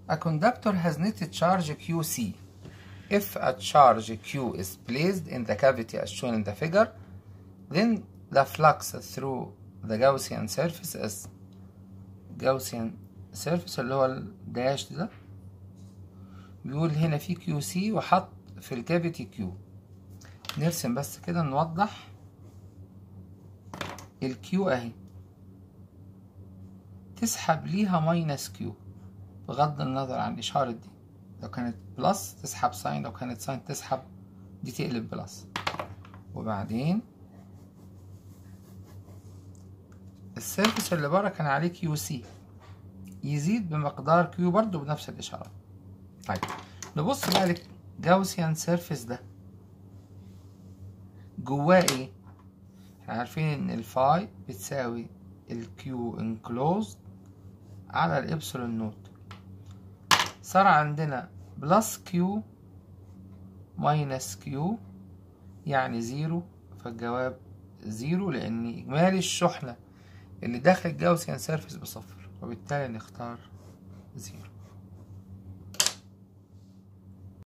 A conductor has net charge QC. If a charge Q is placed in the cavity as shown in the figure, then the flux through the Gaussian surface is Gaussian surface اللي هو الداش ده بيقول هنا في كيو سي وحط في الكافيتي كيو نرسم بس كده نوضح الكيو اهي تسحب ليها ماينس كيو بغض النظر عن الإشارة دي لو كانت بلس تسحب ساين لو كانت ساين تسحب دي تقلب بلس وبعدين السيرفس اللي بره كان عليه كيو سي يزيد بمقدار كيو برضو بنفس الإشارة طيب نبص بقى للجاوسيان سيرفس ده جواه ايه احنا عارفين ان الفاي بتساوي الكيو انكلوزد على الابسلون نوت صار عندنا بلس كيو ماينس كيو يعني زيرو فالجواب زيرو لان اجمالي الشحنة اللي داخل الجاوسيان سيرفيس بصفر وبالتالي نختار زيرو